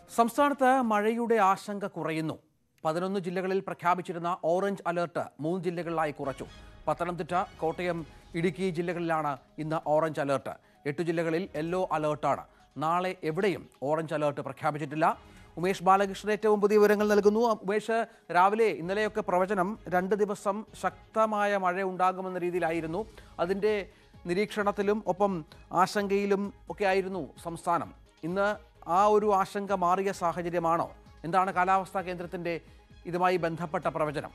സംസ്ഥാനത്ത് മഴയുടെ ആശങ്ക കുറയുന്നു പതിനൊന്ന് ജില്ലകളിൽ പ്രഖ്യാപിച്ചിരുന്ന ഓറഞ്ച് അലേർട്ട് മൂന്ന് ജില്ലകളിലായി കുറച്ചു പത്തനംതിട്ട കോട്ടയം ഇടുക്കി ജില്ലകളിലാണ് ഇന്ന് ഓറഞ്ച് അലേർട്ട് എട്ട് ജില്ലകളിൽ യെല്ലോ അലേർട്ടാണ് നാളെ എവിടെയും ഓറഞ്ച് അലേർട്ട് പ്രഖ്യാപിച്ചിട്ടില്ല ഉമേഷ് ബാലകൃഷ്ണൻ ഏറ്റവും പുതിയ വിവരങ്ങൾ നൽകുന്നു ഉമേഷ് രാവിലെ ഇന്നലെയൊക്കെ പ്രവചനം രണ്ട് ദിവസം ശക്തമായ മഴ ഉണ്ടാകുമെന്ന രീതിയിലായിരുന്നു അതിൻ്റെ നിരീക്ഷണത്തിലും ഒപ്പം ആശങ്കയിലും ഒക്കെ ആയിരുന്നു സംസ്ഥാനം ഇന്ന് ആ ഒരു ആശങ്ക മാറിയ സാഹചര്യമാണോ എന്താണ് കാലാവസ്ഥാ കേന്ദ്രത്തിന്റെ ഇതുമായി ബന്ധപ്പെട്ട പ്രവചനം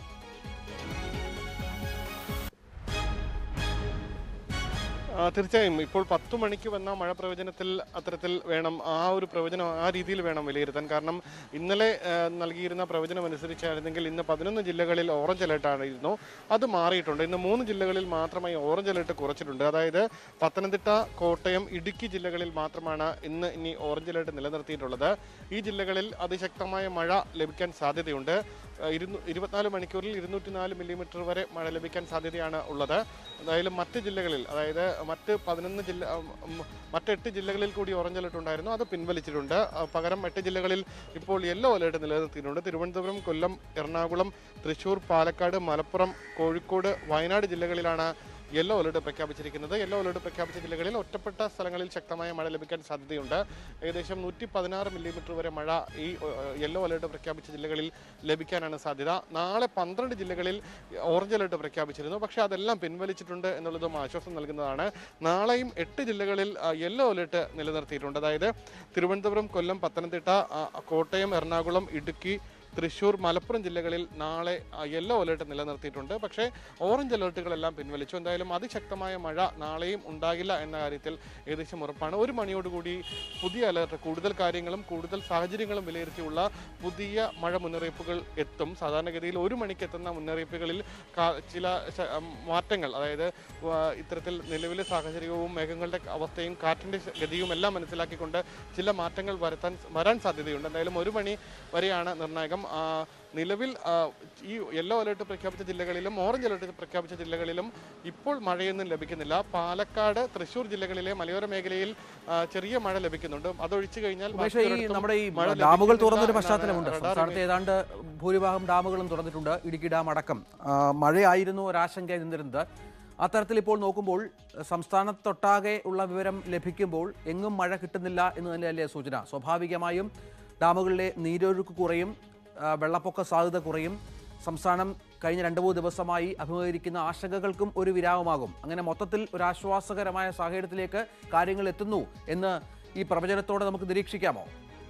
ആ, തീർച്ചയായും ഇപ്പോൾ പത്തു മണിക്ക് വന്ന മഴ പ്രവചനത്തിൽ അത്തരത്തിൽ വേണം ആ ഒരു പ്രവചനം ആ രീതിയിൽ വേണം വിലയിരുത്താൻ കാരണം ഇന്നലെ ആ, നൽകിയിരുന്ന പ്രവചനം അനുസരിച്ചായിരുന്നെങ്കിൽ ഇന്ന് പതിനൊന്ന് ജില്ലകളിൽ ഓറഞ്ച് അലേർട്ടായിരുന്നു അത് മാറിയിട്ടുണ്ട് ഇന്ന് മൂന്ന് ജില്ലകളിൽ മാത്രമായി ഓറഞ്ച് അലേർട്ട് കുറച്ചിട്ടുണ്ട് അതായത് പത്തനംതിട്ട കോട്ടയം ഇടുക്കി ജില്ലകളിൽ മാത്രമാണ് ഇന്ന് ഇനി ഓറഞ്ച് അലേർട്ട് നിലനിർത്തിയിട്ടുള്ളത് ഈ ജില്ലകളിൽ അതിശക്തമായ മഴ ലഭിക്കാൻ സാധ്യതയുണ്ട് ആ, ഇരുന്നൂ ഇരുപത്തിനാല് മണിക്കൂറിൽ ഇരുന്നൂറ്റി നാല് മില്ലിമീറ്റർ വരെ മഴ ലഭിക്കാൻ സാധ്യതയാണ് ഉള്ളത് എന്തായാലും മറ്റ് ജില്ലകളിൽ അതായത് മറ്റ് പതിനൊന്ന് ജില്ല ഉം, ഉം, മറ്റെട്ട് ജില്ലകളിൽ കൂടി ഓറഞ്ച് അലർട്ട് ഉണ്ടായിരുന്നു അത് പിൻവലിച്ചിട്ടുണ്ട് ആ, പകരം എട്ട് ജില്ലകളിൽ ഇപ്പോൾ യെല്ലോ അലേർട്ട് നിലനിർത്തിയിട്ടുണ്ട് തിരുവനന്തപുരം കൊല്ലം എറണാകുളം തൃശൂർ പാലക്കാട് മലപ്പുറം കോഴിക്കോട് വയനാട് ജില്ലകളിലാണ് യെല്ലോ അലേർട്ട് പ്രഖ്യാപിച്ചിരിക്കുന്നത് യെല്ലോ അലേർട്ട് പ്രഖ്യാപിച്ച ജില്ലകളിൽ ഒറ്റപ്പെട്ട സ്ഥലങ്ങളിൽ ശക്തമായ മഴ ലഭിക്കാൻ സാധ്യതയുണ്ട് ഏകദേശം നൂറ്റി പതിനാറ് മില്ലിമീറ്റർ വരെ മഴ ഈ യെല്ലോ അലേർട്ട് പ്രഖ്യാപിച്ച ജില്ലകളിൽ ലഭിക്കാനാണ് സാധ്യത നാളെ പന്ത്രണ്ട് ജില്ലകളിൽ ഓറഞ്ച് അലേർട്ട് പ്രഖ്യാപിച്ചിരുന്നു പക്ഷേ അതെല്ലാം പിൻവലിച്ചിട്ടുണ്ട് എന്നുള്ളതും ആശ്വാസം നൽകുന്നതാണ് നാളെയും എട്ട് ജില്ലകളിൽ യെല്ലോ അലേർട്ട് നിലനിർത്തിയിട്ടുണ്ട് അതായത് തിരുവനന്തപുരം കൊല്ലം പത്തനംതിട്ട ആ, കോട്ടയം എറണാകുളം ഇടുക്കി തൃശൂർ മലപ്പുറം ജില്ലകളിൽ നാളെ യെല്ലോ അലേർട്ട് നിലനിർത്തിയിട്ടുണ്ട് പക്ഷേ ഓറഞ്ച് അലേർട്ടുകളെല്ലാം പിൻവലിച്ചു എന്തായാലും അതിശക്തമായ മഴ നാളെയും ഉണ്ടാകില്ല എന്ന കാര്യത്തിൽ ഏകദേശം ഉറപ്പാണ് ഒരു മണിയോടുകൂടി പുതിയ അലേർട്ട് കൂടുതൽ കാര്യങ്ങളും കൂടുതൽ സാഹചര്യങ്ങളും വിലയിരുത്തിയുള്ള പുതിയ മഴ മുന്നറിയിപ്പുകൾ എത്തും സാധാരണഗതിയിൽ ഒരു മണിക്ക് എത്തുന്ന മുന്നറിയിപ്പുകളിൽ കാ- ചില ശ- ഉം, മാറ്റങ്ങൾ അതായത് വ- ഇത്തരത്തിൽ നിലവിലെ സാഹചര്യവും മേഘങ്ങളുടെ അവസ്ഥയും കാറ്റിൻ്റെ ഗതിയും എല്ലാം മനസ്സിലാക്കിക്കൊണ്ട് ചില മാറ്റങ്ങൾ വരുത്താൻ വരാൻ സാധ്യതയുണ്ട് എന്തായാലും ഒരു മണി വരെയാണ് നിർണായകം ആ, നിലവിൽ ആ, ഈ യെല്ലോ അലേർട്ട് പ്രഖ്യാപിച്ച ജില്ലകളിലും ഓറഞ്ച് അലേർട്ട് പ്രഖ്യാപിച്ച ജില്ലകളിലും ഇപ്പോൾ മഴയൊന്നും ലഭിക്കുന്നില്ല പാലക്കാട് തൃശൂർ ജില്ലകളിലെ മലയോര മേഖലയിൽ ആ, ചെറിയ മഴ ലഭിക്കുന്നുണ്ട് അതൊഴിച്ചു കഴിഞ്ഞാൽ പക്ഷേ ഈ ബാക്കിയൊരിടത്തും നമ്മുടെ ഈ മഴ ഡാമുകൾ ലഭിക്കുന്നില്ല തുറന്നൊരു എന്നാണ് പശ്ചാത്തലമുണ്ട് റഡാർ സംസ്ഥാനത്തെ ഏതാണ്ട് ഭൂരിഭാഗം ഡാമുകളും തുറന്നിട്ടുണ്ട് ഇടുക്കി ഡാം അടക്കം ആ, മഴയായിരുന്നു ഒരാശങ്ക നിന്നിരുന്നത് അത്തരത്തിൽ ഇപ്പോൾ നോക്കുമ്പോൾ സംസ്ഥാനത്തൊട്ടാകെ ഉള്ള വിവരം ലഭിക്കുമ്പോൾ എങ്ങും മഴ കിട്ടുന്നില്ല എന്ന് തന്നെയല്ലേ സൂചന സ്വാഭാവികമായും ഡാമുകളിലെ നീരൊഴുക്ക് കുറയും ആ, വെള്ളപ്പൊക്ക സാധ്യത കുറയും സംസ്ഥാനം കഴിഞ്ഞ രണ്ട് മൂന്ന് ദിവസമായി അഭിമുഖീകരിക്കുന്ന ആശങ്കകൾക്കും ഒരു വിരാമമാകും അങ്ങനെ മൊത്തത്തിൽ ഒരു ആശ്വാസകരമായ സാഹചര്യത്തിലേക്ക് കാര്യങ്ങൾ എത്തുന്നു എന്ന് ഈ പ്രവചനത്തോടെ നമുക്ക് നിരീക്ഷിക്കാമോ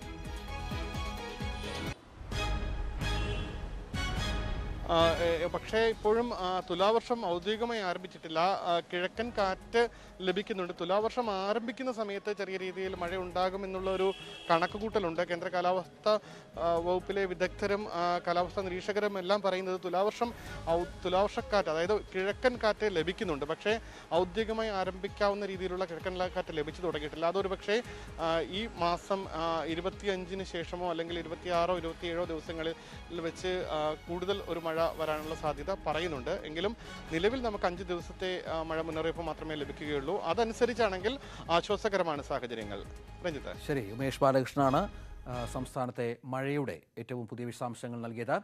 ആ, ഏ, പക്ഷേ ഇപ്പോഴും ആ, തുലാവർഷം ഔദ്യോഗികമായി ആരംഭിച്ചിട്ടില്ല ആ, കിഴക്കൻ കാറ്റ് ലഭിക്കുന്നുണ്ട് തുലാവർഷം ആരംഭിക്കുന്ന സമയത്ത് ചെറിയ രീതിയിൽ മഴ ഉണ്ടാകുമെന്നുള്ള ഒരു കണക്കുകൂട്ടലുണ്ട് കേന്ദ്ര കാലാവസ്ഥ ആ, വകുപ്പിലെ വിദഗ്ധരും ആ, കാലാവസ്ഥാ നിരീക്ഷകരും എല്ലാം പറയുന്നത് തുലാവർഷം ഔ- തുലാവർഷക്കാറ്റ് അതായത് കിഴക്കൻ കാറ്റ് ലഭിക്കുന്നുണ്ട് പക്ഷേ ഔദ്യോഗികമായി ആരംഭിക്കാവുന്ന രീതിയിലുള്ള കിഴക്കൻ കാറ്റ് ലഭിച്ചു തുടങ്ങിയിട്ടില്ല അതൊരു പക്ഷേ ആ, ഈ മാസം ഇരുപത്തിയഞ്ചിന് ശേഷമോ അല്ലെങ്കിൽ ഇരുപത്തിയാറോ ഇരുപത്തിയേഴോ ദിവസങ്ങളിൽ വെച്ച് ആ, കൂടുതൽ ഒരു മഴ വരാനുള്ള സാധ്യത പറയുന്നുണ്ട് എങ്കിലും നിലവിൽ നമുക്ക് അഞ്ച് ദിവസത്തെ ആ, മഴ മുന്നറിയിപ്പ് മാത്രമേ ലഭിക്കുകയുള്ളൂ അതനുസരിച്ചാണെങ്കിൽ ആശ്വാസകരമാണ് സാഹചര്യങ്ങൾ രഞ്ജിത്ത് ശരി ഉമേഷ് ബാലകൃഷ്ണനാണ് ആ, സംസ്ഥാനത്തെ മഴയുടെ ഏറ്റവും പുതിയ വിശദാംശങ്ങൾ നൽകിയത്